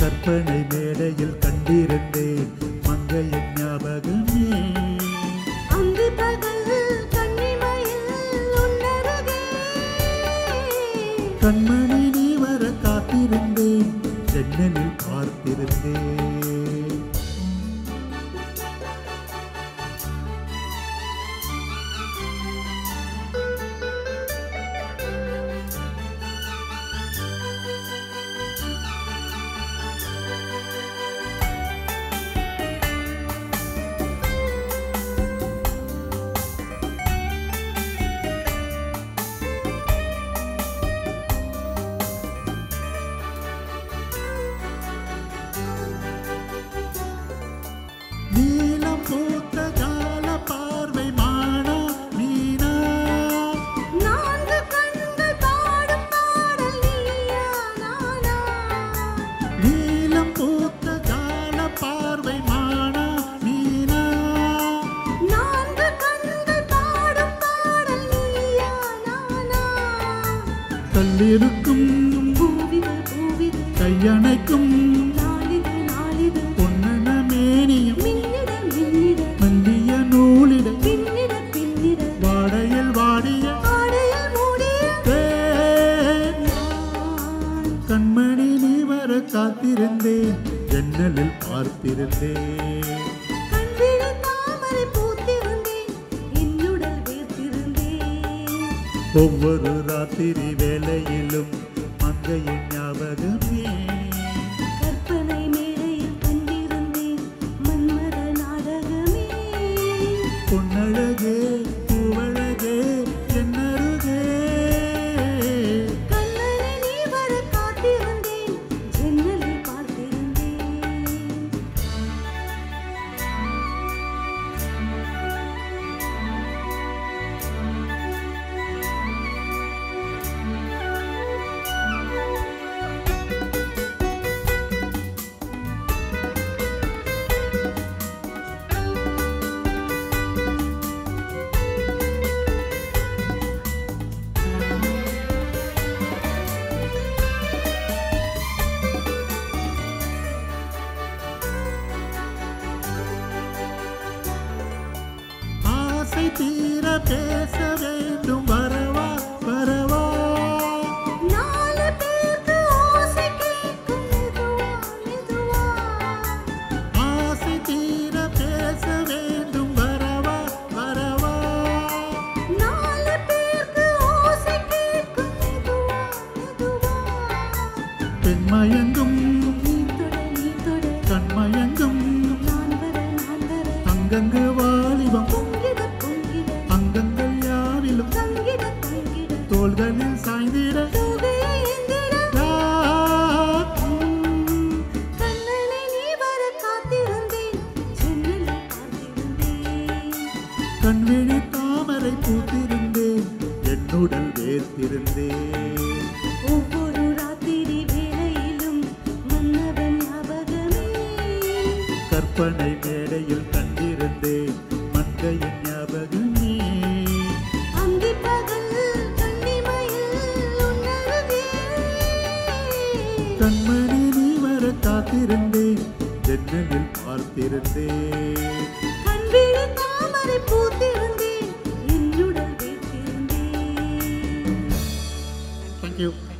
கற்பனை மேடையில் கண்டிருந்தேன் மங்கையின் ஞாபகமே அங்கு பகல் கன்னிமையில் உன்னருகே கண்மணி நீ வர காத்திருந்தேன் ஜன்னலில் பார்த்திருந்தேன் நீலம் பூத்த கால பார்வை மானா மீனா நான்கு கண்கள் பாடும் பாடல் நீயா நானா நீலம் பூத்த கால பார்வை மானா மீனா நான்கு கண்கள் பாடும் பாடல் நீயா நானா கல்லிருக்கும் பூவிது பூவிது கையணைக்கும் நாளிது நாளிது பொன்னன மேனியும் மின்னிட மின்னிட மல்லிய நூலிட பின்னிட பின்னிட வாடையில் வாடிய ஆடையில் மூடிய தேன். நான் கண்மணி நீ வர காத்திருந்தேன் ஜன்னலில் பார்த்திருந்தேன் கண்விழி தாமரை பூத்திருந்தேன் என்னுடல் வேர்த்திருந்தேன் ஒவ்வொரு ராத்திரி வேளையிலும் மங்கையின் ஞாபகமே கற்பனை மேடையில் கண்டிருந்தேன் மன்மத நாடகமே பொன்னழகே பூவழகே என்னருகே கண்ணனை நீ வர காத்திருந்தேன் ஜன்னலில் பார்த்திருந்தேன் ஆசை தீர பேச வேண்டும் வரவா வரவா நாலு பேருக்கு ஓசை கேட்கும் மெதுவா மெதுவா ஆசை தீர பேச வேண்டும் வரவா வரவா நாலு பேருக்கு ஓசை கேட்கும் மெதுவா மெதுவா பெண்மயங்கும் நீ தொட நீ தொட கண்மயங்கும் நான் வர நான் வர அங்கங்கு வாலிபம் பொங்கிட பொங்கிட அங்கங்கள் யாவிலும் தங்கிட தங்கிட தோள்களில் சாய்ந்திட தூகையை ஏந்திட யார் கண்ணனை நீ வர காத்திருந்தேன் ஜன்னலில் பார்த்திருந்தேன் கண்விழி தாமரை பூத்திருந்தேன் என்னுடல் வேர்த்திருந்தேன் ஒவ்வொரு ராத்திரி வேளையிலும் மன்னவன் ஞாபகமே கற்பனை மேடையில் கண்டிருந்தேன் மங்கையின் ஞாபகமே அந்தி பகல் கன்னிமையில் உன்னருகே கண்மணி நீ வர காத்திருந்தேன் ஜன்னலில் பார்த்திருந்தேன் கண்விழி தாமரை பூத்திருந்தேன் என்னுடல் வைத்திருந்தேன் தேங்க்யூ